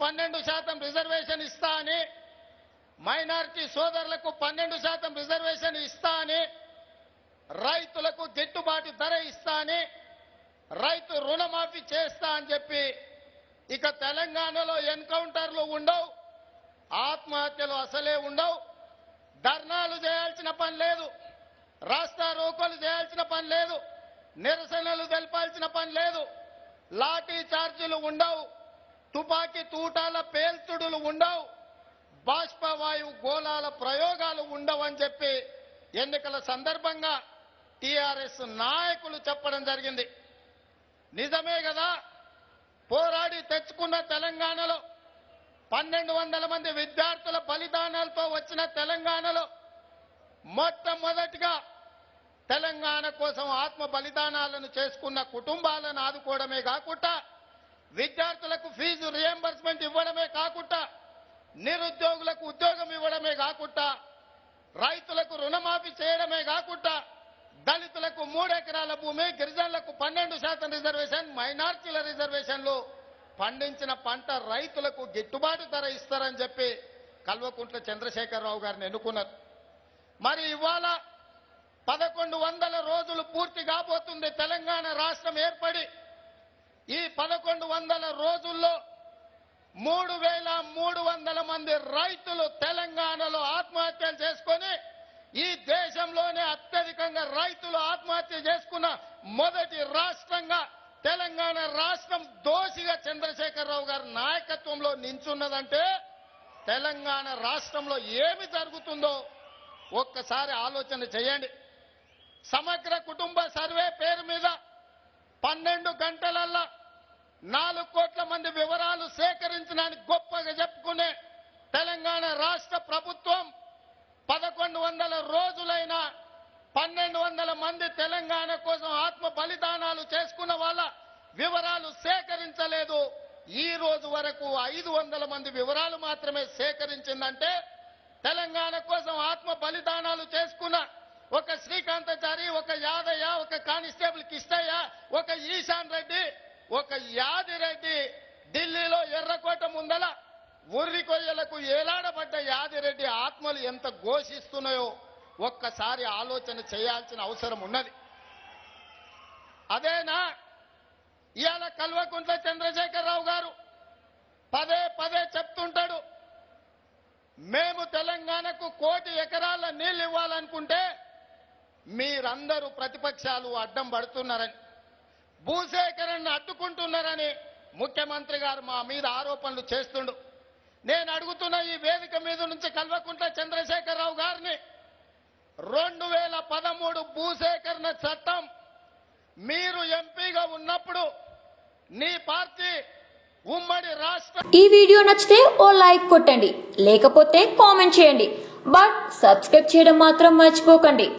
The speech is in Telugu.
పన్నెండు శాతం రిజర్వేషన్ ఇస్తా అని మైనారిటీ సోదరులకు పన్నెండు శాతం రిజర్వేషన్ ఇస్తా అని రైతులకు గిట్టుబాటు ధర ఇస్తా అని రైతు రుణమాఫీ చేస్తా అని చెప్పి ఇక తెలంగాణలో ఎన్కౌంటర్లు ఉండవు ఆత్మహత్యలు అసలే ఉండవు ధర్నాలు చేయాల్సిన పని లేదు రాస్తా రోకోలు చేయాల్సిన పని లేదు నిరసనలు తెలపాల్సిన పని లేదు లాఠీ చార్జీలు ఉండవు తుపాకీ తూటాల పేల్చుడులు ఉండవు బాష్పవాయువు గోళాల ప్రయోగాలు ఉండవని చెప్పి ఎన్నికల సందర్భంగా టిఆర్ఎస్ నాయకులు చెప్పడం జరిగింది నిజమే కదా పోరాడి తెచ్చుకున్న తెలంగాణలో పన్నెండు వందల మంది విద్యార్థుల బలిదానాలతో వచ్చిన తెలంగాణలో మొట్టమొదటిగా తెలంగాణ కోసం ఆత్మ బలిదానాలను చేసుకున్న కుటుంబాలను ఆదుకోవడమే కాకుండా విద్యార్థులకు ఫీజు రియంబర్స్మెంట్ ఇవ్వడమే కాకుండా నిరుద్యోగులకు ఉద్యోగం ఇవ్వడమే కాకుండా రైతులకు రుణమాఫీ చేయడమే కాకుండా దళితులకు మూడెకరాల భూమి గిరిజనులకు పన్నెండు శాతం రిజర్వేషన్ మైనార్టీల రిజర్వేషన్లు పండించిన పంట రైతులకు గిట్టుబాటు ధర ఇస్తారని చెప్పి కల్వకుంట్ల చంద్రశేఖరరావు గారిని ఎన్నుకున్నారు మరి ఇవాళ పదకొండు వందల రోజులు పూర్తి కాబోతుంది తెలంగాణ రాష్ట్రం ఏర్పడి ఈ పదకొండు వందల రోజుల్లో మూడు వేల మూడు వందల మంది రైతులు తెలంగాణలో ఆత్మహత్యలు చేసుకొని ఈ దేశంలోనే అత్యధికంగా రైతులు ఆత్మహత్య చేసుకున్న మొదటి రాష్ట్రంగా తెలంగాణ రాష్ట్రం దోషిగా చంద్రశేఖరరావు గారి నాయకత్వంలో నించున్నదంటే తెలంగాణ రాష్ట్రంలో ఏమి జరుగుతుందో ఒక్కసారి ఆలోచన చేయండి సమగ్ర కుటుంబ సర్వే పేరు మీద పన్నెండు గంటలల్లా నాలుగు కోట్ల మంది వివరాలు సేకరించడానికి గొప్పగా చెప్పుకునే తెలంగాణ రాష్ట్ర ప్రభుత్వం పదకొండు వందల రోజులైన పన్నెండు వందల మంది తెలంగాణ కోసం ఆత్మ బలిదానాలు చేసుకున్న వాళ్ళ వివరాలు సేకరించలేదు ఈ రోజు వరకు ఐదు వందల మంది వివరాలు మాత్రమే సేకరించిందంటే తెలంగాణ కోసం ఆత్మ బలిదానాలు చేసుకున్న ఒక శ్రీకాంతాచారి ఒక యాదయ్య ఒక కానిస్టేబుల్ కిష్టయ్య ఒక ఈశాన్ రెడ్డి ఒక యాదిరెడ్డి ఢిల్లీలో ఎర్రకోట ముందల ఉర్రి కొయ్యలకు ఏలాడబడ్డ యాదిరెడ్డి ఆత్మలు ఎంత ఘోషిస్తున్నాయో ఒక్కసారి ఆలోచన చేయాల్సిన అవసరం ఉన్నది అదేనా ఇవాళ కల్వకుంట్ల చంద్రశేఖరరావు గారు పదే పదే చెప్తుంటాడు మేము తెలంగాణకు కోటి ఎకరాల నీళ్లు ఇవ్వాలనుకుంటే మీరందరూ ప్రతిపక్షాలు అడ్డం పడుతున్నారని భూసేకరణను అడ్డుకుంటున్నారని ముఖ్యమంత్రి గారు మా మీద ఆరోపణలు చేస్తుండు నేను అడుగుతున్న ఈ వేదిక మీద నుంచి కల్వకుంట్ల చంద్రశేఖరరావు గారిని రెండు వేల పదమూడు భూసేకరణ చట్టం మీరు ఎంపీగా ఉన్నప్పుడు నీ పార్టీ ఉమ్మడి రాష్ట్ర ఈ వీడియో నచ్చితే ఓ లైక్ కొట్టండి లేకపోతే కామెంట్ చేయండి బట్ సబ్స్క్రైబ్ చేయడం మాత్రం మర్చిపోకండి